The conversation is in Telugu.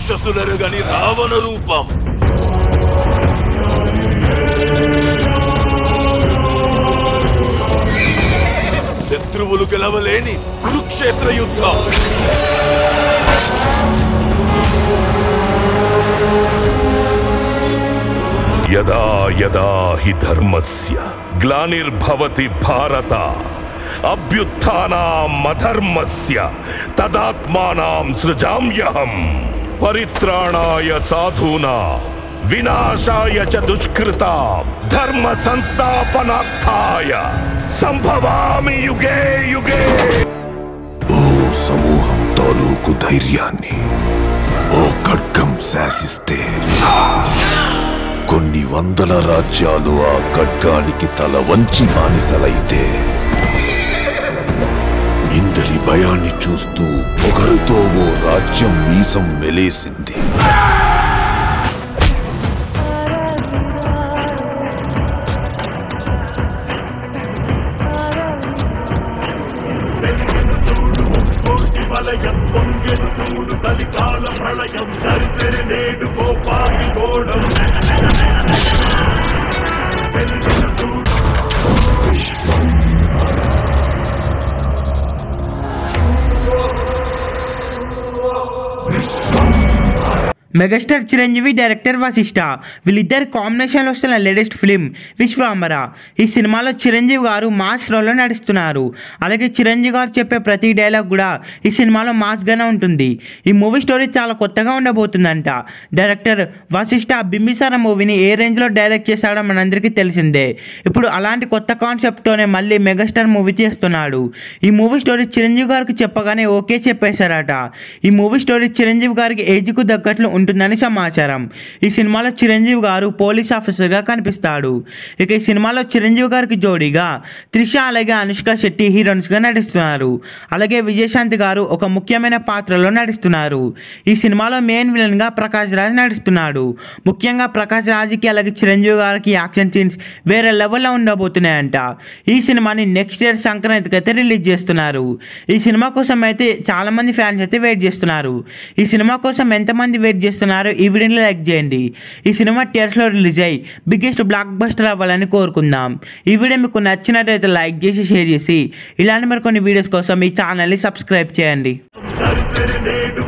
రాక్షసులరుగని రావణ రూపం శత్రువులు గెలవలేని కురుక్షేత్ర యుద్ధం యదా యదా హి ధర్మస్య గ్లానిర్భవతి భారత అభ్యుత్థానామధర్మస్య తదాత్మానాం సృజామ్యహం పరిత్రాణాయ సాధూనా వినాశాయ చ దుష్కృత ధర్మ సంస్థాపనార్థాయ సంభవామి యుగే యుగే ఓ సమూహం తాలూకు ధైర్యాన్ని ఓ ఖడ్గం శాసిస్తే కొన్ని వందల రాజ్యాలు ఆ ఖడ్గానికి తల వంచి బానిసలైతే ఇందరి భయాన్ని చూస్తూ పొగరుతో ఓ రాజ్యం మీసం మెలేసింది మెగాస్టార్ చిరంజీవి డైరెక్టర్ వశిష్ట వీళ్ళిద్దరు కాంబినేషన్లో వస్తున్న లేటెస్ట్ ఫిలిం విశ్వాంబర ఈ సినిమాలో చిరంజీవి గారు మాస్ రోల్లో నడుస్తున్నారు అలాగే చిరంజీవి గారు చెప్పే ప్రతి డైలాగ్ కూడా ఈ సినిమాలో మాస్గానే ఉంటుంది ఈ మూవీ స్టోరీ చాలా కొత్తగా ఉండబోతుందంట డైరెక్టర్ వశిష్ట బింబిసార మూవీని ఏ రేంజ్లో డైరెక్ట్ చేశాడో మనందరికీ తెలిసిందే ఇప్పుడు అలాంటి కొత్త కాన్సెప్ట్తోనే మళ్ళీ మెగాస్టార్ మూవీ చేస్తున్నాడు ఈ మూవీ స్టోరీ చిరంజీవి గారికి చెప్పగానే ఓకే చెప్పేశారట ఈ మూవీ స్టోరీ చిరంజీవి గారికి ఏజ్కు తగ్గట్లు ఉంటుందని సమాచారం ఈ సినిమాలో చిరంజీవి గారు పోలీస్ ఆఫీసర్గా కనిపిస్తాడు ఇక ఈ సినిమాలో చిరంజీవి గారికి జోడీగా త్రిష అలాగే అనుష్క శెట్టి హీరోయిన్స్గా నటిస్తున్నారు అలాగే విజయశాంతి గారు ఒక ముఖ్యమైన పాత్రలో నటిస్తున్నారు ఈ సినిమాలో మెయిన్ విలన్గా ప్రకాష్ రాజ్ నడుస్తున్నాడు ముఖ్యంగా ప్రకాష్ రాజ్కి అలాగే చిరంజీవి గారికి యాక్షన్ సీన్స్ వేరే లెవెల్లో ఉండబోతున్నాయంట ఈ సినిమాని నెక్స్ట్ ఇయర్ సంక్రాంతికి అయితే రిలీజ్ చేస్తున్నారు ఈ సినిమా కోసం అయితే చాలా మంది ఫ్యాన్స్ అయితే వెయిట్ చేస్తున్నారు ఈ సినిమా కోసం ఎంతమంది వెయిట్ చేస్తున్నారో ఈ వీడియోని లైక్ చేయండి ఈ సినిమా థియేటర్స్లో రిలీజ్ అయ్యి బిగ్గెస్ట్ బ్లాక్ బస్టర్ అవ్వాలని కోరుకుందాం ఈ వీడియో మీకు నచ్చినట్టయితే లైక్ చేసి షేర్ చేసి ఇలాంటి మరి కొన్ని వీడియోస్ కోసం ఈ ఛానల్ని సబ్స్క్రైబ్ చేయండి దరిద్రనేడు